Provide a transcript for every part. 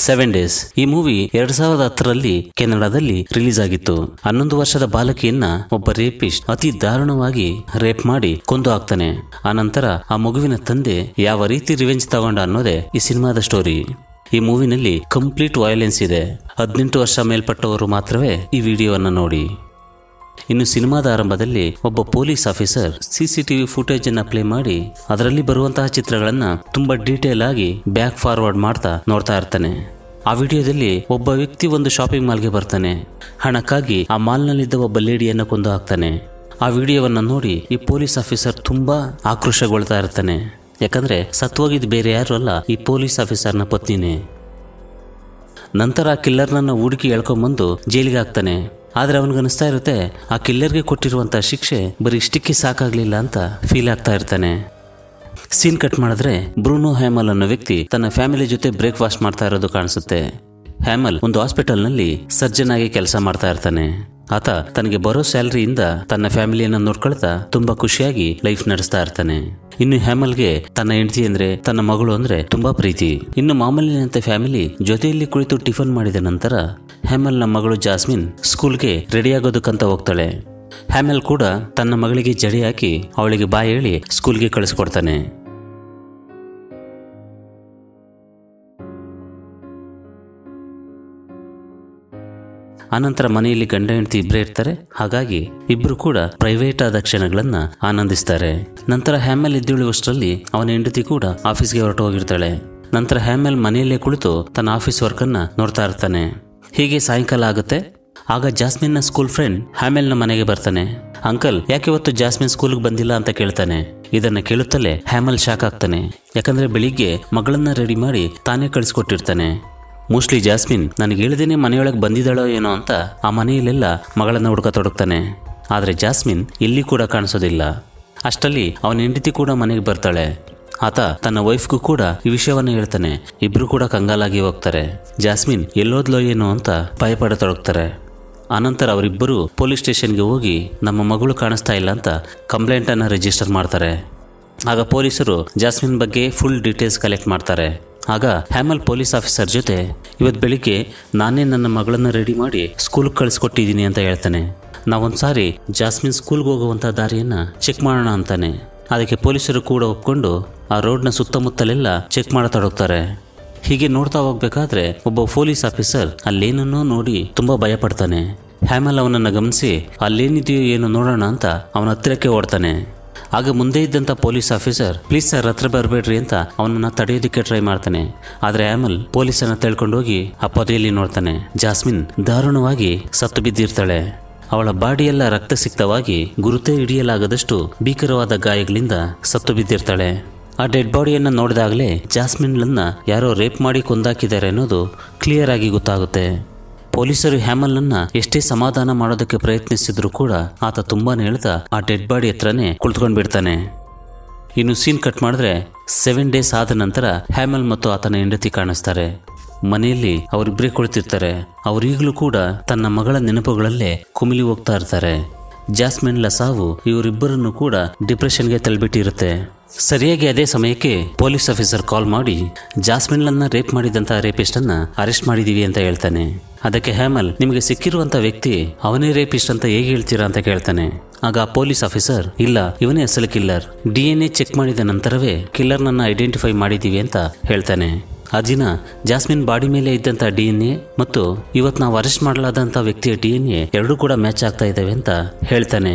seven days ಈ movie ಎರಡ್ ಸಾವಿರದ ಹತ್ತರಲ್ಲಿ ಕೆನಡಾದಲ್ಲಿ ರಿಲೀಸ್ ಆಗಿತ್ತು ಹನ್ನೊಂದು ವರ್ಷದ ಬಾಲಕಿಯನ್ನ ಒಬ್ಬ ರೇಪಿಸ್ಟ್ ಅತಿ ದಾರುಣವಾಗಿ ರೇಪ್ ಮಾಡಿ ಕೊಂದು ಹಾಕ್ತಾನೆ ಆನಂತರ ಆ ಮಗುವಿನ ತಂದೆ ಯಾವ ರೀತಿ ರಿವೆಂಜ್ ತಗೊಂಡ ಅನ್ನೋದೇ ಈ ಸಿನಿಮಾದ ಸ್ಟೋರಿ ಈ ಮೂವಿನಲ್ಲಿ ಕಂಪ್ಲೀಟ್ ವಯಲೆನ್ಸ್ ಇದೆ ಹದಿನೆಂಟು ವರ್ಷ ಮೇಲ್ಪಟ್ಟವರು ಮಾತ್ರವೇ ಈ ವಿಡಿಯೋವನ್ನು ನೋಡಿ ಇನ್ನು ಸಿನಿಮಾದ ಆರಂಭದಲ್ಲಿ ಒಬ್ಬ ಪೊಲೀಸ್ ಆಫೀಸರ್ ಸಿಸಿಟಿವಿ ಫುಟೇಜ್ ಅನ್ನ ಪ್ಲೇ ಮಾಡಿ ಅದರಲ್ಲಿ ಬರುವಂತಹ ಚಿತ್ರಗಳನ್ನ ತುಂಬಾ ಡೀಟೇಲ್ ಆಗಿ ಬ್ಯಾಕ್ ಫಾರ್ವರ್ಡ್ ಮಾಡ್ತಾ ನೋಡ್ತಾ ಇರ್ತಾನೆ ಆ ವಿಡಿಯೋದಲ್ಲಿ ಒಬ್ಬ ವ್ಯಕ್ತಿ ಒಂದು ಶಾಪಿಂಗ್ ಮಾಲ್ಗೆ ಬರ್ತಾನೆ ಹಣಕ್ಕಾಗಿ ಆ ಮಾಲ್ನಲ್ಲಿದ್ದ ಒಬ್ಬ ಲೇಡಿಯನ್ನ ಕೊಂದು ಹಾಕ್ತಾನೆ ಆ ವಿಡಿಯೋವನ್ನ ನೋಡಿ ಈ ಪೊಲೀಸ್ ಆಫೀಸರ್ ತುಂಬಾ ಆಕ್ರೋಶಗೊಳ್ತಾ ಇರ್ತಾನೆ ಯಾಕಂದ್ರೆ ಸತ್ವೋಗಿದ್ ಬೇರೆ ಯಾರು ಅಲ್ಲ ಈ ಪೊಲೀಸ್ ಆಫೀಸರ್ನ ಪತ್ನಿನೇ ನಂತರ ಆ ಕಿಲ್ಲರ್ನನ್ನ ಹುಡುಕಿ ಎಳ್ಕೊಂಬಂದು ಜೈಲಿಗೆ ಹಾಕ್ತಾನೆ ಆದ್ರೆ ಅವನಿಗನ್ನಿಸ್ತಾ ಇರುತ್ತೆ ಆ ಕಿಲ್ಲರ್ಗೆ ಕೊಟ್ಟಿರುವಂತ ಶಿಕ್ಷೆ ಬರೀ ಇಷ್ಟಕ್ಕೆ ಸಾಕಾಗ್ಲಿಲ್ಲ ಅಂತ ಫೀಲ್ ಆಗ್ತಾ ಇರ್ತಾನೆ ಸೀನ್ ಕಟ್ ಮಾಡಿದ್ರೆ ಬ್ರೂನೋ ಹ್ಯಾಮಲ್ ಅನ್ನೋ ವ್ಯಕ್ತಿ ತನ್ನ ಫ್ಯಾಮಿಲಿ ಜೊತೆ ಬ್ರೇಕ್ಫಾಸ್ಟ್ ಮಾಡ್ತಾ ಇರೋದು ಕಾಣಿಸುತ್ತೆ ಹ್ಯಾಮಲ್ ಒಂದು ಹಾಸ್ಪಿಟಲ್ನಲ್ಲಿ ಸರ್ಜನ್ ಆಗಿ ಕೆಲಸ ಮಾಡ್ತಾ ಇರ್ತಾನೆ ಆತ ತನಗೆ ಬರೋ ಸ್ಯಾಲರಿಯಿಂದ ತನ್ನ ಫ್ಯಾಮಿಲಿಯನ್ನ ನೋಡ್ಕೊಳ್ತಾ ತುಂಬಾ ಖುಷಿಯಾಗಿ ಲೈಫ್ ನಡೆಸ್ತಾ ಇರ್ತಾನೆ ಇನ್ನು ಹ್ಯಾಮಲ್ಗೆ ತನ್ನ ಹೆಂಡತಿ ಅಂದ್ರೆ ತನ್ನ ಮಗಳು ಅಂದ್ರೆ ತುಂಬಾ ಪ್ರೀತಿ ಇನ್ನು ಮಾಮೂಲಿನಂತೆ ಫ್ಯಾಮಿಲಿ ಜೊತೆಯಲ್ಲಿ ಕುಳಿತು ಟಿಫನ್ ಮಾಡಿದ ನಂತರ ಹ್ಯಾಮಲ್ನ ಮಗಳು ಜಾಸ್ಮಿನ್ ಸ್ಕೂಲ್ಗೆ ರೆಡಿ ಆಗೋದಕ್ಕಂತ ಹೋಗ್ತಾಳೆ ಹ್ಯಾಮೆಲ್ ಕೂಡ ತನ್ನ ಮಗಳಿಗೆ ಜಡಿ ಹಾಕಿ ಅವಳಿಗೆ ಬಾಯಿ ಹೇಳಿ ಸ್ಕೂಲ್ಗೆ ಕಳಿಸ್ಕೊಡ್ತಾನೆ ಆನಂತರ ಮನೆಯಲ್ಲಿ ಗಂಡ ಹೆಂಡತಿ ಇಬ್ಬರೇ ಇರ್ತಾರೆ ಹಾಗಾಗಿ ಇಬ್ರು ಕೂಡ ಪ್ರೈವೇಟ್ ಆದ ಕ್ಷಣಗಳನ್ನ ಆನಂದಿಸ್ತಾರೆ ನಂತರ ಹ್ಯಾಮೆಲ್ ಎದ್ದೇಳುವಷ್ಟರಲ್ಲಿ ಅವನ ಹೆಂಡತಿ ಕೂಡ ಆಫೀಸ್ಗೆ ಹೊರಟು ಹೋಗಿರ್ತಾಳೆ ನಂತರ ಹ್ಯಾಮೆಲ್ ಮನೆಯಲ್ಲೇ ಕುಳಿತು ತನ್ನ ಆಫೀಸ್ ವರ್ಕನ್ನ ನೋಡ್ತಾ ಇರ್ತಾನೆ ಹೀಗೆ ಸಾಯಂಕಾಲ ಆಗುತ್ತೆ ಆಗ ಜಾಸ್ಮಿನ್ನ ಸ್ಕೂಲ್ ಫ್ರೆಂಡ್ ಹ್ಯಾಮೆಲ್ನ ಮನೆಗೆ ಬರ್ತಾನೆ ಅಂಕಲ್ ಯಾಕೆ ಇವತ್ತು ಜಾಸ್ಮಿನ್ ಸ್ಕೂಲ್ಗೆ ಬಂದಿಲ್ಲ ಅಂತ ಕೇಳ್ತಾನೆ ಇದನ್ನ ಕೇಳುತ್ತಲೇ ಹ್ಯಾಮಲ್ ಶಾಕ್ ಆಗ್ತಾನೆ ಯಾಕಂದ್ರೆ ಬೆಳಿಗ್ಗೆ ಮಗಳನ್ನ ರೆಡಿ ಮಾಡಿ ತಾನೇ ಕಳಿಸ್ಕೊಟ್ಟಿರ್ತಾನೆ ಮೋಸ್ಟ್ಲಿ ಜಾಸ್ಮಿನ್ ನನಗೆ ಹೇಳ್ದೇನೆ ಮನೆಯೊಳಗೆ ಬಂದಿದ್ದಾಳೋ ಏನೋ ಅಂತ ಆ ಮನೆಯಲ್ಲೆಲ್ಲ ಮಗಳನ್ನ ಹುಡುಕತೊಡಗ್ತಾನೆ ಆದರೆ ಜಾಸ್ಮಿನ್ ಎಲ್ಲಿ ಕೂಡ ಕಾಣಿಸೋದಿಲ್ಲ ಅಷ್ಟರಲ್ಲಿ ಅವನ ಹೆಂಡತಿ ಕೂಡ ಮನೆಗೆ ಬರ್ತಾಳೆ ಆತ ತನ್ನ ವೈಫ್ಗೂ ಕೂಡ ಈ ವಿಷಯವನ್ನು ಹೇಳ್ತಾನೆ ಇಬ್ರು ಕೂಡ ಕಂಗಾಲಾಗಿ ಹೋಗ್ತಾರೆ ಜಾಸ್ಮಿನ್ ಎಲ್ಲೋದ್ಲೋ ಏನೋ ಅಂತ ಭಯಪಡತೊಡಗ್ತಾರೆ ಆನಂತರ ಅವರಿಬ್ಬರು ಪೊಲೀಸ್ ಸ್ಟೇಷನ್ಗೆ ಹೋಗಿ ನಮ್ಮ ಮಗಳು ಕಾಣಿಸ್ತಾ ಇಲ್ಲ ಅಂತ ಕಂಪ್ಲೇಂಟನ್ನು ರಿಜಿಸ್ಟರ್ ಮಾಡ್ತಾರೆ ಆಗ ಪೊಲೀಸರು ಜಾಸ್ಮಿನ್ ಬಗ್ಗೆ ಫುಲ್ ಡೀಟೇಲ್ಸ್ ಕಲೆಕ್ಟ್ ಮಾಡ್ತಾರೆ ಆಗ ಹ್ಯಾಮಲ್ ಪೊಲೀಸ್ ಆಫೀಸರ್ ಜೊತೆ ಇವತ್ತು ಬೆಳಿಗ್ಗೆ ನಾನೇ ನನ್ನ ಮಗಳನ್ನು ರೆಡಿ ಮಾಡಿ ಸ್ಕೂಲ್ಗೆ ಕಳಿಸ್ಕೊಟ್ಟಿದ್ದೀನಿ ಅಂತ ಹೇಳ್ತಾನೆ ನಾವೊಂದು ಸಾರಿ ಜಾಸ್ಮಿನ್ ಸ್ಕೂಲ್ಗೆ ಹೋಗುವಂಥ ದಾರಿಯನ್ನು ಚೆಕ್ ಮಾಡೋಣ ಅಂತಾನೆ ಅದಕ್ಕೆ ಪೊಲೀಸರು ಕೂಡ ಒಪ್ಕೊಂಡು ಆ ರೋಡ್ನ ಸುತ್ತಮುತ್ತಲೆಲ್ಲ ಚೆಕ್ ಮಾಡತೊಡಗ್ತಾರೆ ಹೀಗೆ ನೋಡ್ತಾ ಹೋಗ್ಬೇಕಾದ್ರೆ ಒಬ್ಬ ಪೊಲೀಸ್ ಆಫೀಸರ್ ಅಲ್ಲೇನನ್ನೋ ನೋಡಿ ತುಂಬಾ ಭಯ ಪಡ್ತಾನೆ ಹ್ಯಾಮಲ್ ಅವನನ್ನ ಗಮನಿಸಿ ಅಲ್ಲೇನಿದೆಯೋ ಏನು ನೋಡೋಣ ಅಂತ ಅವನ ಹತ್ತಿರಕ್ಕೆ ಓಡ್ತಾನೆ ಆಗ ಮುಂದೆ ಇದ್ದಂಥ ಪೊಲೀಸ್ ಆಫೀಸರ್ ಪ್ಲೀಸ್ ಸರ್ ಹತ್ರ ಬರಬೇಡ್ರಿ ಅಂತ ಅವನನ್ನ ತಡೆಯೋದಕ್ಕೆ ಟ್ರೈ ಮಾಡ್ತಾನೆ ಆದರೆ ಆ್ಯಮಲ್ ಪೊಲೀಸನ್ನ ತೆಳ್ಕೊಂಡೋಗಿ ಆ ಪೊದೆಯಲ್ಲಿ ನೋಡ್ತಾನೆ ಜಾಸ್ಮಿನ್ ದಾರುಣವಾಗಿ ಸತ್ತು ಬಿದ್ದಿರ್ತಾಳೆ ಅವಳ ಬಾಡಿಯೆಲ್ಲ ರಕ್ತಸಿಕ್ತವಾಗಿ ಗುರುತೇ ಹಿಡಿಯಲಾಗದಷ್ಟು ಭೀಕರವಾದ ಗಾಯಗಳಿಂದ ಸತ್ತು ಬಿದ್ದಿರ್ತಾಳೆ ಆ ಡೆಡ್ ಬಾಡಿಯನ್ನು ನೋಡಿದಾಗಲೇ ಜಾಸ್ಮಿನ್ಲನ್ನ ಯಾರೋ ರೇಪ್ ಮಾಡಿ ಕೊಂದಾಕಿದ್ದಾರೆ ಅನ್ನೋದು ಕ್ಲಿಯರ್ ಆಗಿ ಗೊತ್ತಾಗುತ್ತೆ ಪೊಲೀಸರು ಹ್ಯಾಮಲ್ನನ್ನ ಎಷ್ಟೇ ಸಮಾಧಾನ ಮಾಡೋದಕ್ಕೆ ಪ್ರಯತ್ನಿಸಿದ್ರು ಕೂಡ ಆತ ತುಂಬಾನೇ ಹೇಳ್ತಾ ಆ ಡೆಡ್ ಬಾಡಿ ಹತ್ರನೇ ಕುಳಿತುಕೊಂಡು ಬಿಡ್ತಾನೆ ಇನ್ನು ಸೀನ್ ಕಟ್ ಮಾಡಿದ್ರೆ ಸೆವೆನ್ ಡೇಸ್ ಆದ ನಂತರ ಹ್ಯಾಮಲ್ ಮತ್ತು ಆತನ ಹೆಂಡತಿ ಕಾಣಿಸ್ತಾರೆ ಮನೆಯಲ್ಲಿ ಅವರಿಬ್ಬರೇ ಕುಳಿತಿರ್ತಾರೆ ಅವರೀಗಲೂ ಕೂಡ ತನ್ನ ಮಗಳ ನೆನಪುಗಳಲ್ಲೇ ಕುಮಿಲಿ ಹೋಗ್ತಾ ಇರ್ತಾರೆ ಜಾಸ್ಮಿನ್ಲ ಸಾವು ಇವರಿಬ್ಬರನ್ನು ಕೂಡ ಡಿಪ್ರೆಷನ್ಗೆ ತಳ್ಳಿಬಿಟ್ಟಿರುತ್ತೆ ಸರಿಯಾಗಿ ಅದೇ ಸಮಯಕ್ಕೆ ಪೊಲೀಸ್ ಆಫೀಸರ್ ಕಾಲ್ ಮಾಡಿ ಜಾಸ್ಮಿನ್ಲನ್ನ ರೇಪ್ ಮಾಡಿದಂಥ ರೇಪಿಸ್ಟ್ ಅನ್ನ ಅರೆಸ್ಟ್ ಮಾಡಿದೀವಿ ಅಂತ ಹೇಳ್ತಾನೆ ಅದಕ್ಕೆ ಹ್ಯಾಮಲ್ ನಿಮಗೆ ಸಿಕ್ಕಿರುವಂತ ವ್ಯಕ್ತಿ ಅವನೇ ರೇಪಿಸ್ಟ್ ಅಂತ ಹೇಗೆ ಹೇಳ್ತೀರಾ ಅಂತ ಕೇಳ್ತಾನೆ ಆಗ ಆ ಪೊಲೀಸ್ ಆಫೀಸರ್ ಇಲ್ಲ ಇವನೇ ಅಸಲು killer D N A check ಮಾಡಿದ ನಂತರವೇ ಕಿಲ್ಲರ್ನನ್ನ ಐಡೆಂಟಿಫೈ ಮಾಡಿದೀವಿ ಅಂತ ಹೇಳ್ತಾನೆ ಆ ದಿನ ಜಾಸ್ಮಿನ್ ಬಾಡಿ ಮೇಲೆ ಇದ್ದಂಥ ಡಿ ಎನ್ ಎ ಮತ್ತು ಇವತ್ತು ನಾವು ಅರೆಸ್ಟ್ ಮಾಡಲಾದಂಥ ವ್ಯಕ್ತಿಯ ಡಿ ಎನ್ ಎ ಎರಡೂ ಕೂಡ ಮ್ಯಾಚ್ ಆಗ್ತಾ ಇದ್ದಾವೆ ಅಂತ ಹೇಳ್ತಾನೆ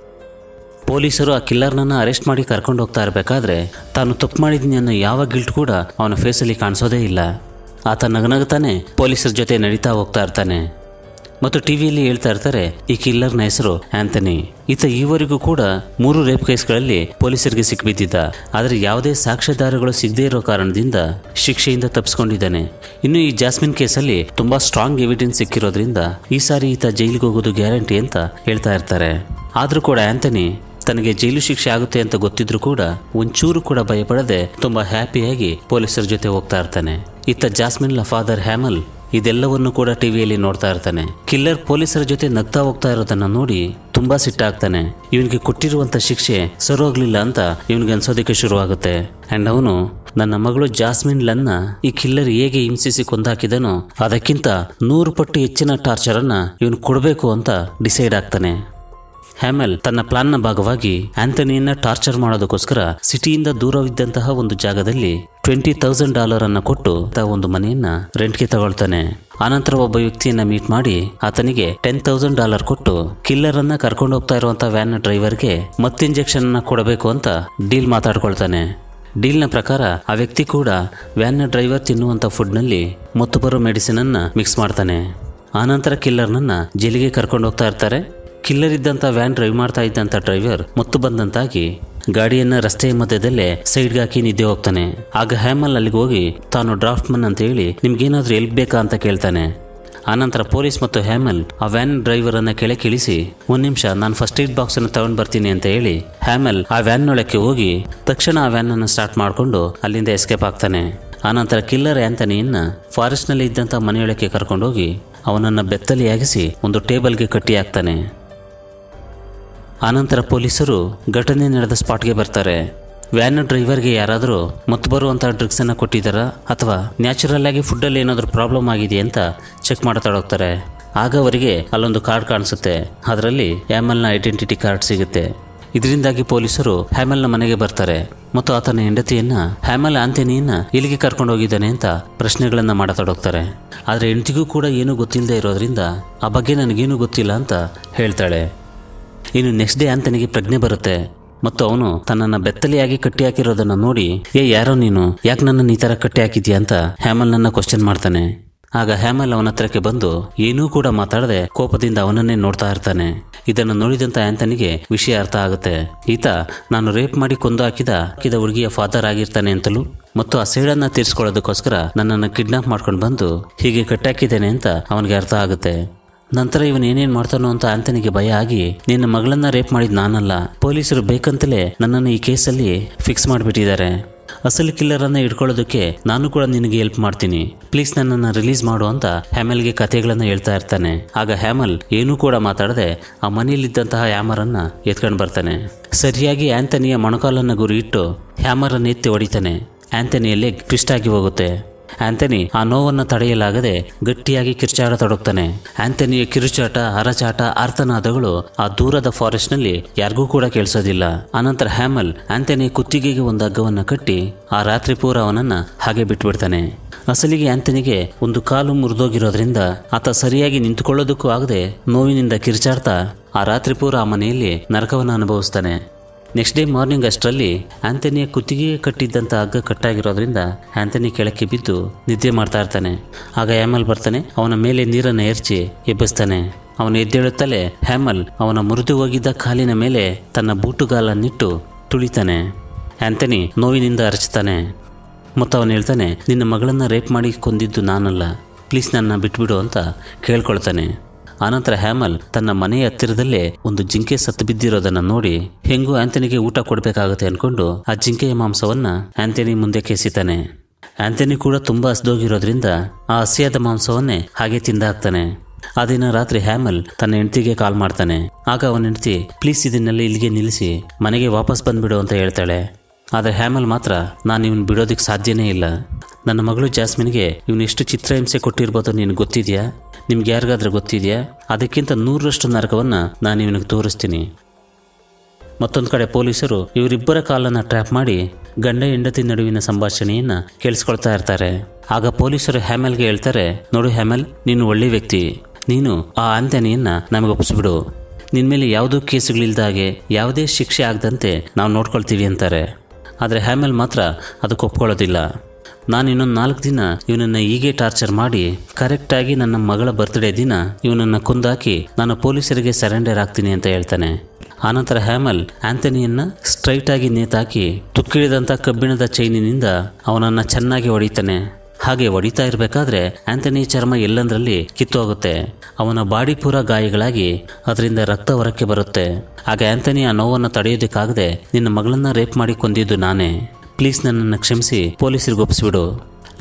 ಪೊಲೀಸರು ಆ ಕಿಲ್ಲರ್ನನ್ನ ಅರೆಸ್ಟ್ ಮಾಡಿ ಕರ್ಕೊಂಡು ಹೋಗ್ತಾ ಇರಬೇಕಾದ್ರೆ ತಾನು ತಪ್ಪು ಮಾಡಿದ್ದೀನಿ ಅನ್ನೋ ಯಾವ ಗಿಲ್ಟ್ ಕೂಡ ಅವನ ಫೇಸಲ್ಲಿ ಕಾಣಿಸೋದೇ ಇಲ್ಲ ಆತ ನಗನಗ್ತಾನೆ ಪೊಲೀಸರ ಜೊತೆ ನಡೀತಾ ಹೋಗ್ತಾ ಇರ್ತಾನೆ ಮತ್ತು ಟಿವಿಯಲ್ಲಿ ಹೇಳ್ತಾ ಇರ್ತಾರೆ ಈ ಕಿಲ್ಲರ್ನ ಹೆಸರು ಆಂಥನಿ ಈತ ಈವರೆಗೂ ಕೂಡ ಮೂರು ರೇಪ್ ಕೇಸ್ಗಳಲ್ಲಿ ಪೊಲೀಸರಿಗೆ ಸಿಕ್ಬಿದ್ದಿದ್ದ ಆದರೆ ಯಾವುದೇ ಸಾಕ್ಷ್ಯಾಧಾರಗಳು ಸಿಗದೇ ಇರೋ ಕಾರಣದಿಂದ ಶಿಕ್ಷೆಯಿಂದ ತಪ್ಪಿಸ್ಕೊಂಡಿದ್ದಾನೆ ಇನ್ನು ಈ ಜಾಸ್ಮಿನ್ ಕೇಸಲ್ಲಿ ತುಂಬಾ ಸ್ಟ್ರಾಂಗ್ ಎವಿಡೆನ್ಸ್ ಸಿಕ್ಕಿರೋದ್ರಿಂದ ಈ ಸಾರಿ ಈತ ಜೈಲಿಗೆ ಹೋಗೋದು ಗ್ಯಾರಂಟಿ ಅಂತ ಹೇಳ್ತಾ ಇರ್ತಾರೆ ಆದರೂ ಕೂಡ ಆಂಥನಿ ತನಗೆ ಜೈಲು ಶಿಕ್ಷೆ ಆಗುತ್ತೆ ಅಂತ ಗೊತ್ತಿದ್ರು ಕೂಡ ಒಂಚೂರು ಕೂಡ ಭಯಪಡದೆ ತುಂಬಾ ಹ್ಯಾಪಿಯಾಗಿ ಪೊಲೀಸರ ಜೊತೆ ಹೋಗ್ತಾ ಇರ್ತಾನೆ ಇತ್ತ ಜಾಸ್ಮಿನ್ಲ ಫಾದರ್ ಹ್ಯಾಮಲ್ ಇದೆಲ್ಲವನ್ನು ಕೂಡ ಟಿವಿಯಲ್ಲಿ ನೋಡ್ತಾ ಇರ್ತಾನೆ ಕಿಲ್ಲರ್ ಪೊಲೀಸರ ಜೊತೆ ನಗ್ತಾ ಹೋಗ್ತಾ ಇರೋದನ್ನ ನೋಡಿ ತುಂಬಾ ಸಿಟ್ಟಾಗ್ತಾನೆ ಇವನಿಗೆ ಕೊಟ್ಟಿರುವಂತ ಶಿಕ್ಷೆ ಸರೋಗ್ಲಿಲ್ಲ ಅಂತ ಇವನಿಗೆ ಅನ್ಸೋದಕ್ಕೆ ಶುರುವಾಗುತ್ತೆ ಅಂಡ್ ಅವನು ನನ್ನ ಮಗಳು ಜಾಸ್ಮಿನ್ ಲನ್ನ ಈ ಕಿಲ್ಲರ್ ಹೇಗೆ ಹಿಂಸಿಸಿ ಕೊಂದಾಕಿದನೋ ಅದಕ್ಕಿಂತ ನೂರು ಪಟ್ಟು ಹೆಚ್ಚಿನ ಟಾರ್ಚರ್ ಅನ್ನ ಇವನು ಕೊಡಬೇಕು ಅಂತ ಡಿಸೈಡ್ ಆಗ್ತಾನೆ ಹ್ಯಾಮೆಲ್ ತನ್ನ ಪ್ಲಾನ್ನ ಭಾಗವಾಗಿ ಆಂಥನಿಯನ್ನ ಟಾರ್ಚರ್ ಮಾಡೋದಕ್ಕೋಸ್ಕರ ಸಿಟಿಯಿಂದ ದೂರವಿದ್ದಂತಹ ಒಂದು ಜಾಗದಲ್ಲಿ ಟ್ವೆಂಟಿ ತೌಸಂಡ್ ಡಾಲರ್ ಅನ್ನ ಕೊಟ್ಟು ತ ಒಂದು ಮನೆಯನ್ನ ರೆಂಟ್ಗೆ ತಗೊಳ್ತಾನೆ ಆನಂತರ ಒಬ್ಬ ವ್ಯಕ್ತಿಯನ್ನ ಮೀಟ್ ಮಾಡಿ ಆತನಿಗೆ ಟೆನ್ ತೌಸಂಡ್ ಡಾಲರ್ ಕೊಟ್ಟು ಕಿಲ್ಲರ್ ಅನ್ನ ಕರ್ಕೊಂಡು ಹೋಗ್ತಾ ಇರುವಂತ ವ್ಯಾನ್ ಡ್ರೈವರ್ಗೆ ಮತ್ ಇಂಜೆಕ್ಷನ್ ಅನ್ನ ಕೊಡಬೇಕು ಅಂತ ಡೀಲ್ ಮಾತಾಡ್ಕೊಳ್ತಾನೆ ಡೀಲ್ನ ಪ್ರಕಾರ ಆ ವ್ಯಕ್ತಿ ಕೂಡ ವ್ಯಾನ್ನ ಡ್ರೈವರ್ ತಿನ್ನುವಂಥ ಫುಡ್ನಲ್ಲಿ ಮತ್ತು ಬರೋ ಮೆಡಿಸಿನನ್ನ ಮಿಕ್ಸ್ ಮಾಡ್ತಾನೆ ಆನಂತರ ಕಿಲ್ಲರ್ನನ್ನ ಜೈಲಿಗೆ ಕರ್ಕೊಂಡು ಹೋಗ್ತಾ ಇರ್ತಾರೆ ಕಿಲ್ಲರ್ ಇದ್ದಂಥ ವ್ಯಾನ್ ಡ್ರೈವ್ ಮಾಡ್ತಾ ಇದ್ದಂಥ ಡ್ರೈವರ್ ಮತ್ತು ಬಂದಂತಾಗಿ ಗಾಡಿಯನ್ನ ರಸ್ತೆಯ ಮಧ್ಯದಲ್ಲೇ ಸೈಡ್ಗೆ ಹಾಕಿ ನಿದ್ದೆ ಹೋಗ್ತಾನೆ ಆಗ ಹ್ಯಾಮಲ್ ಅಲ್ಲಿಗೆ ಹೋಗಿ ತಾನು ಡ್ರಾಫ್ಟ್ ಮನ್ ಅಂತ ಹೇಳಿ ನಿಮ್ಗೇನಾದ್ರೂ ಎಲ್ಪ್ ಬೇಕಾ ಅಂತ ಕೇಳ್ತಾನೆ ಆನಂತರ ಪೊಲೀಸ್ ಮತ್ತು ಹ್ಯಾಮಲ್ ಆ ವ್ಯಾನ್ ಡ್ರೈವರ್ ಅನ್ನ ಕೆಳಗೆ ಇಳಿಸಿ ಒಂದ್ ನಿಮಿಷ ನಾನು ಫಸ್ಟ್ ಏಡ್ ಬಾಕ್ಸ್ ಅನ್ನು ತಗೊಂಡ್ ಬರ್ತೀನಿ ಅಂತ ಹೇಳಿ ಹ್ಯಾಮಲ್ ಆ ವ್ಯಾನ್ ಒಳಕ್ಕೆ ಹೋಗಿ ತಕ್ಷಣ ಆ ವ್ಯಾನ್ ಅನ್ನು ಸ್ಟಾರ್ಟ್ ಮಾಡಿಕೊಂಡು ಅಲ್ಲಿಂದ ಎಸ್ಕೇಪ್ ಆಗ್ತಾನೆ ಆನಂತರ ಕಿಲ್ಲರ್ ಆಂಥನಿಯನ್ನ ಫಾರೆಸ್ಟ್ ನಲ್ಲಿ ಇದ್ದಂತ ಮನೆಯೊಳಕ್ಕೆ ಕರ್ಕೊಂಡೋಗಿ ಅವನನ್ನ ಬೆತ್ತಲಿಯಾಗಿಸಿ ಒಂದು ಟೇಬಲ್ಗೆ ಕಟ್ಟಿ ಹಾಕ್ತಾನೆ ಆನಂತರ ಪೊಲೀಸರು ಘಟನೆ ನಡೆದ ಸ್ಪಾಟ್ಗೆ ಬರ್ತಾರೆ ವ್ಯಾನ್ ಡ್ರೈವರ್ಗೆ ಯಾರಾದರೂ ಮತ್ತು ಬರುವಂಥ ಡ್ರಗ್ಸನ್ನು ಕೊಟ್ಟಿದ್ದಾರಾ ಅಥವಾ ನ್ಯಾಚುರಲ್ ಆಗಿ ಫುಡ್ಡಲ್ಲಿ ಏನಾದರೂ ಪ್ರಾಬ್ಲಮ್ ಆಗಿದೆ ಅಂತ ಚೆಕ್ ಮಾಡ್ತಾ ಹೋಗ್ತಾರೆ ಆಗ ಅವರಿಗೆ ಅಲ್ಲೊಂದು ಕಾರ್ಡ್ ಕಾಣಿಸುತ್ತೆ ಅದರಲ್ಲಿ ಹ್ಯಾಮಲ್ನ ಐಡೆಂಟಿಟಿ ಕಾರ್ಡ್ ಸಿಗುತ್ತೆ ಇದರಿಂದಾಗಿ ಪೊಲೀಸರು ಹ್ಯಾಮಲ್ನ ಮನೆಗೆ ಬರ್ತಾರೆ ಮತ್ತು ಆತನ ಹೆಂಡತಿಯನ್ನ ಹ್ಯಾಮಲ್ ಆಂಥನಿಯನ್ನ ಇಲ್ಲಿಗೆ ಕರ್ಕೊಂಡು ಹೋಗಿದ್ದಾನೆ ಅಂತ ಪ್ರಶ್ನೆಗಳನ್ನ ಮಾಡತೊಡಗ್ತಾರೆ ಆದರೆ ಹೆಂಡತಿಗೂ ಕೂಡ ಏನೂ ಗೊತ್ತಿಲ್ಲದೆ ಇರೋದ್ರಿಂದ ಆ ಬಗ್ಗೆ ನನಗೇನೂ ಗೊತ್ತಿಲ್ಲ ಅಂತ ಹೇಳ್ತಾಳೆ ಇನ್ನು ನೆಕ್ಸ್ಟ್ ಡೇ ಆಂತನಿಗೆ ಪ್ರಜ್ಞೆ ಬರುತ್ತೆ ಮತ್ತು ಅವನು ತನ್ನನ್ನು ಬೆತ್ತಲೆಯಾಗಿ ಕಟ್ಟಿ ಹಾಕಿರೋದನ್ನ ನೋಡಿ ಏ ಯಾರೋ ನೀನು ಯಾಕೆ ನನ್ನನ್ನು ಈ ಥರ ಕಟ್ಟಿ ಹಾಕಿದ್ಯಾ ಅಂತ ಹ್ಯಾಮಲ್ ನನ್ನ ಕ್ವಶನ್ ಮಾಡ್ತಾನೆ ಆಗ ಹ್ಯಾಮಲ್ ಅವನ ಹತ್ರಕ್ಕೆ ಬಂದು ಏನೂ ಕೂಡ ಮಾತಾಡದೆ ಕೋಪದಿಂದ ಅವನನ್ನೇ ನೋಡ್ತಾ ಇರ್ತಾನೆ ಇದನ್ನು ನೋಡಿದಂತ ಆಂಥನಿಗೆ ವಿಷಯ ಅರ್ಥ ಆಗುತ್ತೆ ಈತ ನಾನು ರೇಪ್ ಮಾಡಿ ಕೊಂದು ಹಾಕಿದ ಹಾಕಿದ ಹುಡುಗಿಯ ಫಾದರ್ ಆಗಿರ್ತಾನೆ ಅಂತಲೂ ಮತ್ತು ಆ ಸೇಡನ್ನ ತೀರಿಸ್ಕೊಳ್ಳೋದಕ್ಕೋಸ್ಕರ ನನ್ನನ್ನು ಕಿಡ್ನಾಪ್ ಮಾಡ್ಕೊಂಡು ಬಂದು ಹೀಗೆ ಕಟ್ಟಾಕಿದ್ದೇನೆ ಅಂತ ಅವನಿಗೆ ಅರ್ಥ ಆಗುತ್ತೆ ನಂತರ ಇವನ್ ಏನೇನ್ ಮಾಡ್ತಾನೋ ಅಂತ ಆಂತನಿಗೆ ಭಯ ಆಗಿ ನಿನ್ನ ಮಗಳನ್ನ ರೇಪ್ ಮಾಡಿದ್ ನಾನಲ್ಲ ಪೊಲೀಸರು ಬೇಕಂತಲೇ ನನ್ನನ್ನು ಈ ಕೇಸಲ್ಲಿ ಫಿಕ್ಸ್ ಮಾಡಿಬಿಟ್ಟಿದ್ದಾರೆ ಅಸಲು ಕಿಲ್ಲರನ್ನ ಹಿಡ್ಕೊಳ್ಳೋದಕ್ಕೆ ನಾನು ಕೂಡ ನಿನಗೆ ಹೆಲ್ಪ್ ಮಾಡ್ತೀನಿ ಪ್ಲೀಸ್ ನನ್ನನ್ನು ರಿಲೀಸ್ ಮಾಡು ಅಂತ ಹ್ಯಾಮಲ್ಗೆ ಕಥೆಗಳನ್ನ ಹೇಳ್ತಾ ಇರ್ತಾನೆ ಆಗ ಹ್ಯಾಮಲ್ ಏನೂ ಕೂಡ ಮಾತಾಡದೆ ಆ ಮನೆಯಲ್ಲಿದ್ದಂತಹ ಹ್ಯಾಮರನ್ನ ಎತ್ಕೊಂಡು ಬರ್ತಾನೆ ಸರಿಯಾಗಿ ಆಂಥನಿಯ ಮೊಣಕಾಲನ್ನ ಗುರಿ ಇಟ್ಟು ಹ್ಯಾಮರನ್ನ ಎತ್ತಿ ಹೊಡಿತಾನೆ ಆಂಥನಿಯ ಲೆಗ್ ಟ್ವಿಸ್ಟ್ ಆಗಿ ಹೋಗುತ್ತೆ ಆಂಥನಿ ಆ ನೋವನ್ನು ತಡೆಯಲಾಗದೆ ಗಟ್ಟಿಯಾಗಿ ಕಿರ್ಚಾಡತೊಡಗ್ತಾನೆ ಆಂಥನಿಯ ಕಿರುಚಾಟ ಅರಚಾಟ ಆರ್ತನಾದಗಳು ಆ ದೂರದ ಫಾರೆಸ್ಟ್ನಲ್ಲಿ ಯಾರಿಗೂ ಕೂಡ ಕೇಳಿಸೋದಿಲ್ಲ ಆನಂತರ ಹ್ಯಾಮಲ್ ಆಂಥನಿಯ ಕುತ್ತಿಗೆಗೆ ಒಂದು ಹಗ್ಗವನ್ನ ಕಟ್ಟಿ ಆ ರಾತ್ರಿ ಪೂರ ಅವನನ್ನ ಹಾಗೆ ಬಿಟ್ಬಿಡ್ತಾನೆ ಅಸಲಿಗೆ ಆಂಥನಿಗೆ ಒಂದು ಕಾಲು ಮುರಿದೋಗಿರೋದ್ರಿಂದ ಆತ ಸರಿಯಾಗಿ ನಿಂತುಕೊಳ್ಳೋದಕ್ಕೂ ಆಗದೆ ನೋವಿನಿಂದ ಕಿರ್ಚಾಡ್ತಾ ಆ ರಾತ್ರಿ ಪೂರ ಆ ಮನೆಯಲ್ಲಿ ನರಕವನ್ನು ಅನುಭವಿಸ್ತಾನೆ ನೆಕ್ಸ್ಟ್ ಡೇ ಮಾರ್ನಿಂಗ್ ಅಷ್ಟರಲ್ಲಿ ಆಂಥನಿಯ ಕುತ್ತಿಗೆಗೆ ಕಟ್ಟಿದ್ದಂಥ ಹಗ್ಗ ಕಟ್ಟಾಗಿರೋದ್ರಿಂದ ಆಂಥನಿ ಕೆಳಕ್ಕೆ ಬಿದ್ದು ನಿದ್ದೆ ಮಾಡ್ತಾ ಇರ್ತಾನೆ ಆಗ ಹ್ಯಾಮಲ್ ಬರ್ತಾನೆ ಅವನ ಮೇಲೆ ನೀರನ್ನು ಎರಚಿ ಎಬ್ಬಿಸ್ತಾನೆ ಅವನು ಎದ್ದೇಳುತ್ತಲೇ ಹ್ಯಾಮಲ್ ಅವನ ಮುರಿದು ಹೋಗಿದ್ದ ಕಾಲಿನ ಮೇಲೆ ತನ್ನ ಬೂಟುಗಾಲನ್ನಿಟ್ಟು ತುಳಿತಾನೆ ಆಂಥನಿ ನೋವಿನಿಂದ ಅರಚ್ತಾನೆ ಮತ್ತು ಅವನು ಹೇಳ್ತಾನೆ ನಿನ್ನ ಮಗಳನ್ನು ರೇಪ್ ಮಾಡಿ ಕೊಂದಿದ್ದು ನಾನಲ್ಲ ಪ್ಲೀಸ್ ನನ್ನ ಬಿಟ್ಬಿಡು ಅಂತ ಕೇಳ್ಕೊಳ್ತಾನೆ ಆನಂತರ ಹ್ಯಾಮಲ್ ತನ್ನ ಮನೆಯ ಹತ್ತಿರದಲ್ಲೇ ಒಂದು ಜಿಂಕೆ ಸತ್ತು ಬಿದ್ದಿರೋದನ್ನ ನೋಡಿ ಹೆಂಗೂ ಆಂಥನಿಗೆ ಊಟ ಕೊಡಬೇಕಾಗುತ್ತೆ ಅನ್ಕೊಂಡು ಆ ಜಿಂಕೆಯ ಮಾಂಸವನ್ನ ಆಂಥನಿ ಮುಂದೆ ಕೆಸಿತಾನೆ ಆಂಥನಿ ಕೂಡ ತುಂಬಾ ಹಸ್ದೋಗಿರೋದ್ರಿಂದ ಆ ಹಸಿಯಾದ ಮಾಂಸವನ್ನೇ ಹಾಗೆ ತಿಂದಾಕ್ತಾನೆ ಆ ದಿನ ರಾತ್ರಿ ಹ್ಯಾಮಲ್ ತನ್ನ ಹೆಂಡತಿಗೆ ಕಾಲ್ ಮಾಡ್ತಾನೆ ಆಗ ಅವನ ಹೆಂಡತಿ ಪ್ಲೀಸ್ ಇದನ್ನೆಲ್ಲ ಇಲ್ಲಿಗೆ ನಿಲ್ಲಿಸಿ ಮನೆಗೆ ವಾಪಸ್ ಬಂದ್ಬಿಡು ಅಂತ ಹೇಳ್ತಾಳೆ ಆದರೆ ಹ್ಯಾಮಲ್ ಮಾತ್ರ ನಾನು ಇವನು ಬಿಡೋದಕ್ಕೆ ಸಾಧ್ಯನೇ ಇಲ್ಲ ನನ್ನ ಮಗಳು ಜಾಸ್ಮಿನ್ಗೆ ಇವನು ಎಷ್ಟು ಚಿತ್ರಹಿಂಸೆ ಕೊಟ್ಟಿರ್ಬೋದು ನಿನಗೆ ಗೊತ್ತಿದೆಯಾ ನಿಮ್ಗೆ ಯಾರಿಗಾದ್ರೂ ಗೊತ್ತಿದೆಯಾ ಅದಕ್ಕಿಂತ ನೂರರಷ್ಟು ನರಕವನ್ನು ನಾನು ಇವನಿಗೆ ತೋರಿಸ್ತೀನಿ ಮತ್ತೊಂದು ಕಡೆ ಪೊಲೀಸರು ಇವರಿಬ್ಬರ ಕಾಲನ್ನು ಟ್ರ್ಯಾಪ್ ಮಾಡಿ ಗಂಡ ಹೆಂಡತಿ ನಡುವಿನ ಸಂಭಾಷಣೆಯನ್ನ ಕೇಳಿಸ್ಕೊಳ್ತಾ ಇರ್ತಾರೆ ಆಗ ಪೊಲೀಸರು ಹ್ಯಾಮೆಲ್ಗೆ ಹೇಳ್ತಾರೆ ನೋಡು ಹ್ಯಾಮೆಲ್ ನೀನು ಒಳ್ಳೆ ವ್ಯಕ್ತಿ ನೀನು ಆ ಆಂಥನಿಯನ್ನ ನಮಗೆ ಒಪ್ಪಿಸ್ಬಿಡು ನಿನ್ನ ಮೇಲೆ ಯಾವುದೂ ಕೇಸುಗಳಿಲ್ದ ಹಾಗೆ ಯಾವುದೇ ಶಿಕ್ಷೆ ಆಗದಂತೆ ನಾವು ನೋಡ್ಕೊಳ್ತೀವಿ ಅಂತಾರೆ ಆದರೆ ಹ್ಯಾಮೆಲ್ ಮಾತ್ರ ಅದಕ್ಕೆ ಒಪ್ಕೊಳ್ಳೋದಿಲ್ಲ ನಾನು ಇನ್ನೊಂದು ನಾಲ್ಕು ದಿನ ಇವನನ್ನು ಹೀಗೆ ಟಾರ್ಚರ್ ಮಾಡಿ ಕರೆಕ್ಟಾಗಿ ನನ್ನ ಮಗಳ ಬರ್ತ್ಡೇ ದಿನ ಇವನನ್ನು ಕೊಂದಾಕಿ ನಾನು ಪೊಲೀಸರಿಗೆ ಸರೆಂಡರ್ ಆಗ್ತೀನಿ ಅಂತ ಹೇಳ್ತಾನೆ ಆನಂತರ ಹ್ಯಾಮಲ್ ಆಂಥನಿಯನ್ನ ಸ್ಟ್ರೈಟ್ ಆಗಿ ನೇತಾಕಿ ತುಕ್ಕಿಳಿದಂಥ ಕಬ್ಬಿಣದ ಚೈನಿನಿಂದ ಅವನನ್ನು ಚೆನ್ನಾಗಿ ಹೊಡಿತಾನೆ ಹಾಗೆ ಹೊಡಿತಾ ಇರಬೇಕಾದ್ರೆ ಆಂಥನಿ ಚರ್ಮ ಎಲ್ಲಂದ್ರಲ್ಲಿ ಕಿತ್ತೋಗುತ್ತೆ ಅವನ ಬಾಡಿ ಪೂರ ಗಾಯಗಳಾಗಿ ಅದರಿಂದ ರಕ್ತ ಹೊರಕ್ಕೆ ಬರುತ್ತೆ ಆಗ ಆಂಥನಿ ಆ ನೋವನ್ನು ತಡೆಯೋದಕ್ಕಾಗದೆ ನಿನ್ನ ಮಗಳನ್ನ ರೇಪ್ ಮಾಡಿ ಕೊಂದಿದ್ದು ನಾನೇ ಪ್ಲೀಸ್ ನನ್ನನ್ನು ಕ್ಷಮಿಸಿ ಪೊಲೀಸರಿಗೆ ಒಪ್ಪಿಸ್ಬಿಡು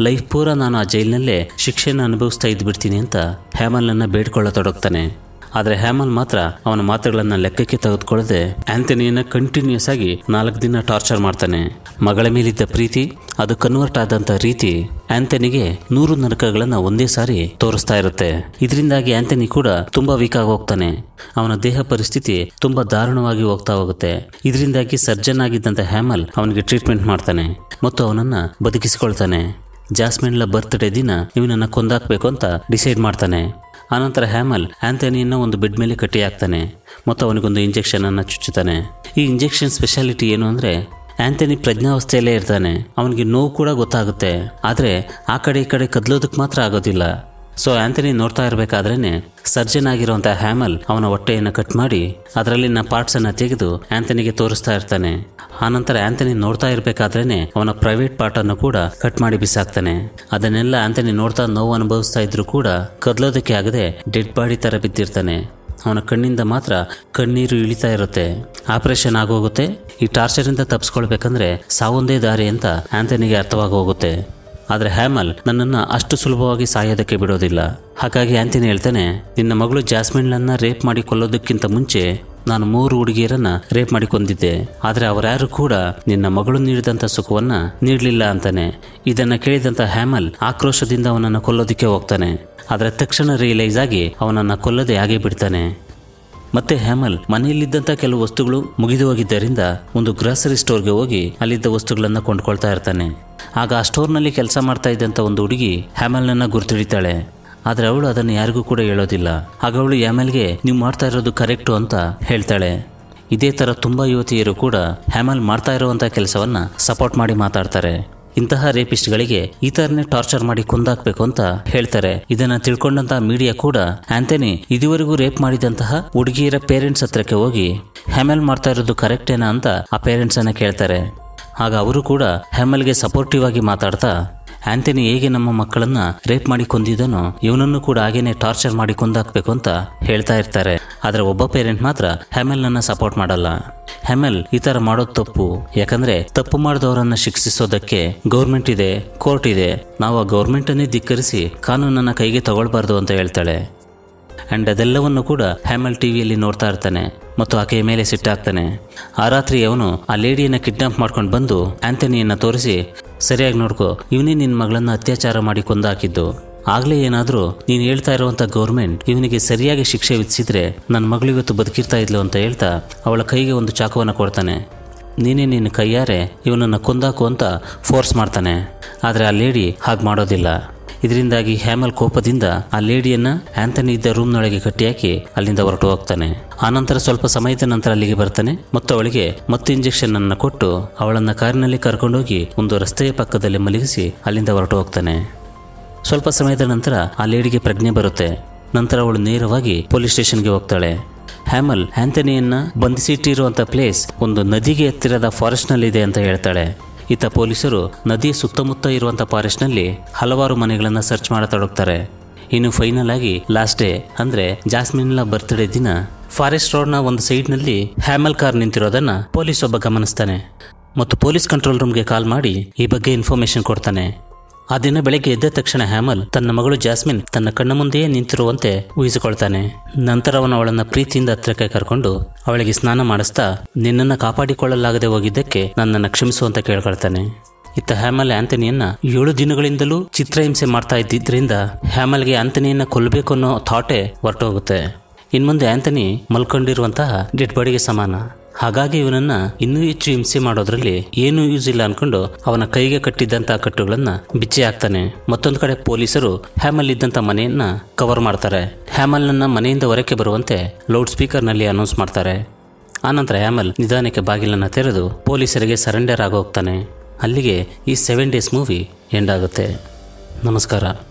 ಲೈಫ್ ಪೂರ ನಾನು ಆ ಜೈಲಿನಲ್ಲೇ ಶಿಕ್ಷೆಯನ್ನು ಅನುಭವಿಸ್ತಾ ಇದ್ಬಿಡ್ತೀನಿ ಅಂತ ಹ್ಯಾಮಲ್ನನ್ನು ಬೇಡ್ಕೊಳ್ಳತೊಡಗ್ತಾನೆ ಆದರೆ ಹ್ಯಾಮಲ್ ಮಾತ್ರ ಅವನ ಮಾತುಗಳನ್ನು ಲೆಕ್ಕಕ್ಕೆ ತೆಗೆದುಕೊಳ್ಳದೆ ಆಂಥನಿಯನ್ನ ಕಂಟಿನ್ಯೂಸ್ ಆಗಿ ನಾಲ್ಕು ದಿನ ಟಾರ್ಚರ್ ಮಾಡ್ತಾನೆ ಮಗಳ ಮೇಲಿದ್ದ ಪ್ರೀತಿ ಅದು ಕನ್ವರ್ಟ್ ಆದಂಥ ರೀತಿ ಆಂಥನಿಗೆ ನೂರು ನರಕಗಳನ್ನು ಒಂದೇ ಸಾರಿ ತೋರಿಸ್ತಾ ಇರುತ್ತೆ ಇದರಿಂದಾಗಿ ಆಂಥನಿ ಕೂಡ ತುಂಬಾ ವೀಕ್ ಆಗಿ ಹೋಗ್ತಾನೆ ಅವನ ದೇಹ ಪರಿಸ್ಥಿತಿ ತುಂಬಾ ದಾರುಣವಾಗಿ ಹೋಗ್ತಾ ಹೋಗುತ್ತೆ ಇದರಿಂದಾಗಿ ಸರ್ಜನ್ ಆಗಿದ್ದಂಥ ಹ್ಯಾಮಲ್ ಅವನಿಗೆ ಟ್ರೀಟ್ಮೆಂಟ್ ಮಾಡ್ತಾನೆ ಮತ್ತು ಅವನನ್ನ ಬದುಕಿಸಿಕೊಳ್ತಾನೆ ಜಾಸ್ಮಿನ್ಲ ಬರ್ತ್ಡೇ ದಿನ ಇವನನ್ನ ಕೊಂದಾಕ್ಬೇಕು ಅಂತ ಡಿಸೈಡ್ ಮಾಡ್ತಾನೆ ಆನಂತರ ಹ್ಯಾಮಲ್ ಆಂಥನಿಯನ್ನ ಒಂದು ಬೆಡ್ ಮೇಲೆ ಕಟ್ಟಿ ಹಾಕ್ತಾನೆ ಮತ್ತು ಅವನಿಗೊಂದು ಇಂಜೆಕ್ಷನ್ ಅನ್ನ ಚುಚ್ಚುತ್ತಾನೆ ಈ ಇಂಜೆಕ್ಷನ್ ಸ್ಪೆಷಾಲಿಟಿ ಏನು ಅಂದ್ರೆ ಆಂಥನಿ ಪ್ರಜ್ಞಾವಸ್ಥೆಯಲ್ಲೇ ಇರ್ತಾನೆ ಅವನಿಗೆ ನೋವು ಕೂಡ ಗೊತ್ತಾಗುತ್ತೆ ಆದರೆ ಆ ಕಡೆ ಈ ಕಡೆ ಕದ್ಲೋದಕ್ಕೆ ಮಾತ್ರ ಆಗೋದಿಲ್ಲ ಸೊ ಆಂಥನಿ ನೋಡ್ತಾ ಇರಬೇಕಾದ್ರೇನೆ ಸರ್ಜನ್ ಆಗಿರುವಂಥ ಹ್ಯಾಮಲ್ ಅವನ ಹೊಟ್ಟೆಯನ್ನು ಕಟ್ ಮಾಡಿ ಅದರಲ್ಲಿನ ಪಾರ್ಟ್ಸ್ ಅನ್ನ ತೆಗೆದು ಆಂಥನಿಗೆ ತೋರಿಸ್ತಾ ಇರ್ತಾನೆ ಆನಂತರ ಆಂಥನಿ ನೋಡ್ತಾ ಇರಬೇಕಾದ್ರೇನೆ ಅವನ ಪ್ರೈವೇಟ್ ಪಾರ್ಟ್ ಅನ್ನು ಕೂಡ ಕಟ್ ಮಾಡಿ ಬಿಸಾಕ್ತಾನೆ ಅದನ್ನೆಲ್ಲ ಆಂಥನಿ ನೋಡ್ತಾ ನೋವು ಅನುಭವಿಸ್ತಾ ಇದ್ರು ಕೂಡ ಕದ್ಲೋದಕ್ಕೆ ಆಗದೆ ಡೆಡ್ ಬಾಡಿ ತರ ಬಿದ್ದಿರ್ತಾನೆ ಅವನ ಕಣ್ಣಿಂದ ಮಾತ್ರ ಕಣ್ಣೀರು ಇಳಿತಾ ಇರುತ್ತೆ ಆಪರೇಷನ್ ಆಗೋಗುತ್ತೆ ಈ ಟಾರ್ಚರಿಂದ ತಪ್ಪಿಸ್ಕೊಳ್ಬೇಕಂದ್ರೆ ಸಾವೊಂದೇ ದಾರಿ ಅಂತ ಆಂಥನಿಗೆ ಅರ್ಥವಾಗಿ ಹೋಗುತ್ತೆ ಆದರೆ ಹ್ಯಾಮಲ್ ನನ್ನನ್ನು ಅಷ್ಟು ಸುಲಭವಾಗಿ ಸಾಯೋದಕ್ಕೆ ಬಿಡೋದಿಲ್ಲ ಹಾಗಾಗಿ ಆಂಥನಿ ಹೇಳ್ತಾನೆ ನಿನ್ನ ಮಗಳು ಜಾಸ್ಮಿನ್ಲನ್ನ ರೇಪ್ ಮಾಡಿ ಕೊಲ್ಲೋದಕ್ಕಿಂತ ಮುಂಚೆ ನಾನು ಮೂರು ಹುಡುಗಿಯರನ್ನ ರೇಪ್ ಮಾಡಿ ಕೊಂದಿದ್ದೆ ಆದರೆ ಅವರ್ಯಾರು ಕೂಡ ನಿನ್ನ ಮಗಳು ನೀಡಿದಂಥ ಸುಖವನ್ನ ನೀಡಲಿಲ್ಲ ಅಂತಾನೆ ಇದನ್ನ ಕೇಳಿದಂಥ ಹ್ಯಾಮಲ್ ಆಕ್ರೋಶದಿಂದ ಅವನನ್ನು ಕೊಲ್ಲೋದಕ್ಕೆ ಹೋಗ್ತಾನೆ ಆದರೆ ತಕ್ಷಣ ರಿಯಲೈಸ್ ಆಗಿ ಅವನನ್ನು ಕೊಲ್ಲದೆ ಹಾಗೆ ಬಿಡ್ತಾನೆ ಮತ್ತೆ ಹ್ಯಾಮಲ್ ಮನೆಯಲ್ಲಿದ್ದಂಥ ಕೆಲವು ವಸ್ತುಗಳು ಮುಗಿದು ಹೋಗಿದ್ದರಿಂದ ಒಂದು ಗ್ರಾಸರಿ ಸ್ಟೋರ್ಗೆ ಹೋಗಿ ಅಲ್ಲಿದ್ದ ವಸ್ತುಗಳನ್ನು ಕೊಂಡ್ಕೊಳ್ತಾ ಇರ್ತಾನೆ ಆಗ ಆ ಸ್ಟೋರ್ನಲ್ಲಿ ಕೆಲಸ ಮಾಡ್ತಾ ಇದ್ದಂಥ ಒಂದು ಹುಡುಗಿ ಹ್ಯಾಮಲ್ನನ್ನ ಗುರ್ತಿಡಿತಾಳೆ ಆದರೆ ಅವಳು ಅದನ್ನು ಯಾರಿಗೂ ಕೂಡ ಹೇಳೋದಿಲ್ಲ ಆಗ ಅವಳು ಹ್ಯಾಮಲ್ಗೆ ನೀವು ಮಾಡ್ತಾ ಇರೋದು ಕರೆಕ್ಟು ಅಂತ ಹೇಳ್ತಾಳೆ ಇದೇ ಥರ ತುಂಬ ಯುವತಿಯರು ಕೂಡ ಹ್ಯಾಮಲ್ ಮಾಡ್ತಾ ಇರುವಂಥ ಕೆಲಸವನ್ನ ಸಪೋರ್ಟ್ ಮಾಡಿ ಮಾತಾಡ್ತಾರೆ ಇಂತಹ ರೇಪಿಸ್ಟ್ಗಳಿಗೆ ಈ ಥರನೇ ಟಾರ್ಚರ್ ಮಾಡಿ ಕೊಂದಾಕ್ಬೇಕು ಅಂತ ಹೇಳ್ತಾರೆ ಇದನ್ನ ತಿಳ್ಕೊಂಡಂತಹ ಮೀಡಿಯಾ ಕೂಡ ಆಂಥನಿ ಇದುವರೆಗೂ ರೇಪ್ ಮಾಡಿದಂತಹ ಹುಡುಗಿಯರ ಪೇರೆಂಟ್ಸ್ ಹತ್ರಕ್ಕೆ ಹೋಗಿ ಹ್ಯಾಮೆಲ್ ಮಾಡ್ತಾ ಇರೋದು ಕರೆಕ್ಟೇನಾ ಅಂತ ಆ ಪೇರೆಂಟ್ಸ್ ಅನ್ನ ಕೇಳ್ತಾರೆ ಆಗ ಅವರು ಕೂಡ ಹ್ಯಾಮಲ್ಗೆ ಸಪೋರ್ಟಿವ್ ಆಗಿ ಮಾತಾಡ್ತಾ ಆಂಥನಿ ಹೇಗೆ ನಮ್ಮ ಮಕ್ಕಳನ್ನ ರೇಪ್ ಮಾಡಿ ಕೊಂದಿದನೋ ಇವನನ್ನು ಕೂಡ ಹಾಗೇನೆ ಟಾರ್ಚರ್ ಮಾಡಿ ಕೊಂದಾಕ್ಬೇಕು ಅಂತ ಹೇಳ್ತಾ ಇರ್ತಾರೆ ಆದ್ರೆ ಒಬ್ಬ ಪೇರೆಂಟ್ ಮಾತ್ರ ಹ್ಯಾಮೆಲ್ನನ್ನ ಸಪೋರ್ಟ್ ಮಾಡಲ್ಲ ಹ್ಯಾಮೆಲ್ ಈ ತರ ಮಾಡೋದು ತಪ್ಪು ಯಾಕಂದ್ರೆ ತಪ್ಪು ಮಾಡಿದವರನ್ನ ಶಿಕ್ಷಿಸೋದಕ್ಕೆ ಗೌರ್ಮೆಂಟ್ ಇದೆ ಕೋರ್ಟ್ ಇದೆ ನಾವು ಆ ಗೌರ್ಮೆಂಟ್ ಅನ್ನೇ ಧಿಕ್ಕರಿಸಿ ಕಾನೂನನ್ನ ಕೈಗೆ ತಗೊಳ್ಬಾರ್ದು ಅಂತ ಹೇಳ್ತಾಳೆ ಅಂಡ್ ಅದೆಲ್ಲವನ್ನು ಕೂಡ ಹ್ಯಾಮಲ್ ಟಿವಿಯಲ್ಲಿ ನೋಡ್ತಾ ಇರ್ತಾನೆ ಮತ್ತು ಆಕೆಯ ಮೇಲೆ ಸಿಟ್ಟಾಗ್ತಾನೆ ಆ ರಾತ್ರಿ ಅವನು ಆ ಲೇಡಿಯನ್ನ ಕಿಡ್ನಾಪ್ ಮಾಡ್ಕೊಂಡು ಬಂದು ಆಂಥನಿಯನ್ನ ತೋರಿಸಿ ಸರಿಯಾಗಿ ನೋಡ್ಕೋ ಇವನೇ ನಿನ್ನ ಮಗಳನ್ನ ಅತ್ಯಾಚಾರ ಮಾಡಿ ಕೊಂದಾಕಿದ್ದು ಆಗ್ಲೇ ಏನಾದರೂ ನೀನು ಹೇಳ್ತಾ ಇರುವಂಥ ಗೌರ್ಮೆಂಟ್ ಇವನಿಗೆ ಸರಿಯಾಗಿ ಶಿಕ್ಷೆ ವಿಧಿಸಿದ್ರೆ ನನ್ನ ಮಗಳು ಇವತ್ತು ಬದುಕಿರ್ತಾ ಇದ್ಲು ಅಂತ ಹೇಳ್ತಾ ಅವಳ ಕೈಗೆ ಒಂದು ಚಾಕುವನ್ನು ಕೊಡ್ತಾನೆ ನೀನೇ ನಿನ್ನ ಕೈಯಾರೆ ಇವನನ್ನು ಕೊಂದಾಕು ಅಂತ ಫೋರ್ಸ್ ಮಾಡ್ತಾನೆ ಆದರೆ ಆ ಲೇಡಿ ಹಾಗೆ ಮಾಡೋದಿಲ್ಲ ಇದರಿಂದಾಗಿ ಹ್ಯಾಮಲ್ ಕೋಪದಿಂದ ಆ ಲೇಡಿಯನ್ನ ಆಂಥನಿ ಇದ್ದ ರೂಮ್ನೊಳಗೆ ಕಟ್ಟಿಹಾಕಿ ಅಲ್ಲಿಂದ ಹೊರಟು ಹೋಗ್ತಾನೆ ಆನಂತರ ಸ್ವಲ್ಪ ಸಮಯದ ನಂತರ ಅಲ್ಲಿಗೆ ಬರ್ತಾನೆ ಮತ್ತು ಅವಳಿಗೆ ಮತ್ತೆ ಇಂಜೆಕ್ಷನ್ ಅನ್ನು ಕೊಟ್ಟು ಅವಳನ್ನ ಕಾರಿನಲ್ಲಿ ಕರ್ಕೊಂಡೋಗಿ ಒಂದು ರಸ್ತೆಯ ಪಕ್ಕದಲ್ಲಿ ಮಲಗಿಸಿ ಅಲ್ಲಿಂದ ಹೊರಟು ಹೋಗ್ತಾನೆ ಸ್ವಲ್ಪ ಸಮಯದ ನಂತರ ಆ ಲೇಡಿಗೆ ಪ್ರಜ್ಞೆ ಬರುತ್ತೆ ನಂತರ ಅವಳು ನೇರವಾಗಿ ಪೊಲೀಸ್ ಸ್ಟೇಷನ್ಗೆ ಹೋಗ್ತಾಳೆ ಹ್ಯಾಮಲ್ ಆಂಥನಿಯನ್ನ ಬಂಧಿಸಿಟ್ಟಿರುವಂಥ ಪ್ಲೇಸ್ ಒಂದು ನದಿಗೆ ಹತ್ತಿರದ ಫಾರೆಸ್ಟ್ನಲ್ಲಿದೆ ಅಂತ ಹೇಳ್ತಾಳೆ ಇತ್ತ ಪೊಲೀಸರು ನದಿಯ ಸುತ್ತಮುತ್ತ ಇರುವಂಥ ಫಾರೆಸ್ಟ್ನಲ್ಲಿ ಹಲವಾರು ಮನೆಗಳನ್ನು ಸರ್ಚ್ ಮಾಡತೊಡಗ್ತಾರೆ ಇನ್ನು ಫೈನಲ್ ಆಗಿ ಲಾಸ್ಟ್ ಡೇ ಅಂದ್ರೆ ಜಾಸ್ಮಿನ್ಲ ಬರ್ತ್ಡೇ ದಿನ ಫಾರೆಸ್ಟ್ ರೋಡ್ನ ಒಂದು ಸೈಡ್ನಲ್ಲಿ ಹ್ಯಾಮಲ್ ಕಾರ್ ನಿಂತಿರೋದನ್ನ ಪೊಲೀಸ್ ಒಬ್ಬ ಗಮನಿಸ್ತಾನೆ ಮತ್ತು ಪೊಲೀಸ್ ಕಂಟ್ರೋಲ್ ರೂಮ್ಗೆ ಕಾಲ್ ಮಾಡಿ ಈ ಬಗ್ಗೆ ಇನ್ಫಾರ್ಮೇಶನ್ ಕೊಡ್ತಾನೆ ಆ ದಿನ ಬೆಳಗ್ಗೆ ಎದ್ದ ತಕ್ಷಣ ಹ್ಯಾಮಲ್ ತನ್ನ ಮಗಳು ಜಾಸ್ಮಿನ್ ತನ್ನ ಕಣ್ಣ ಮುಂದೆಯೇ ನಿಂತಿರುವಂತೆ ಊಹಿಸಿಕೊಳ್ತಾನೆ ನಂತರ ಅವನು ಅವಳನ್ನ ಪ್ರೀತಿಯಿಂದ ಹತ್ರಕ್ಕೆ ಕರ್ಕೊಂಡು ಅವಳಿಗೆ ಸ್ನಾನ ಮಾಡಿಸ್ತಾ ನಿನ್ನನ್ನು ಕಾಪಾಡಿಕೊಳ್ಳಲಾಗದೆ ಹೋಗಿದ್ದಕ್ಕೆ ನನ್ನನ್ನು ಕ್ಷಮಿಸು ಅಂತ ಕೇಳ್ಕೊಳ್ತಾನೆ ಇತ್ತ ಹ್ಯಾಮಲ್ ಆಂಥನಿಯನ್ನ ಏಳು ದಿನಗಳಿಂದಲೂ ಚಿತ್ರಹಿಂಸೆ ಮಾಡ್ತಾ ಇದ್ದಿದ್ರಿಂದ ಹ್ಯಾಮಲ್ಗೆ ಆಂಥನಿಯನ್ನ ಕೊಲ್ಲಬೇಕು ಅನ್ನೋ ಥಾಟೇ ಹೊರಟೋಗುತ್ತೆ ಇನ್ಮುಂದೆ ಆಂಥನಿ ಮಲ್ಕೊಂಡಿರುವಂತಹ ಡೆಡ್ ಬಾಡಿಗೆ ಸಮಾನ ಹಾಗಾಗಿ ಇವನನ್ನ ಇನ್ನೂ ಹೆಚ್ಚು ಹಿಂಸೆ ಮಾಡೋದ್ರಲ್ಲಿ ಏನೂ ಯೂಸ್ ಇಲ್ಲ ಅನ್ಕೊಂಡು ಅವನ ಕೈಗೆ ಕಟ್ಟಿದ್ದಂತಹ ಕಟ್ಟುಗಳನ್ನ ಬಿಚ್ಚಿ ಹಾಕ್ತಾನೆ ಮತ್ತೊಂದು ಕಡೆ ಪೊಲೀಸರು ಹ್ಯಾಮಲ್ ಇದ್ದಂತ ಮನೆಯನ್ನ ಕವರ್ ಮಾಡ್ತಾರೆ ಹ್ಯಾಮಲ್ನನ್ನ ಮನೆಯಿಂದ ಹೊರಕ್ಕೆ ಬರುವಂತೆ ಲೌಡ್ ಸ್ಪೀಕರ್ನಲ್ಲಿ ಅನೌನ್ಸ್ ಮಾಡ್ತಾರೆ ಆನಂತರ ಹ್ಯಾಮಲ್ ನಿಧಾನಕ್ಕೆ ಬಾಗಿಲನ್ನ ತೆರೆದು ಪೊಲೀಸರಿಗೆ ಸರೆಂಡರ್ ಆಗೋಗ್ತಾನೆ ಅಲ್ಲಿಗೆ ಈ ಸೆವೆನ್ ಡೇಸ್ ಮೂವಿ ಎಂಡ್ ಆಗುತ್ತೆ ನಮಸ್ಕಾರ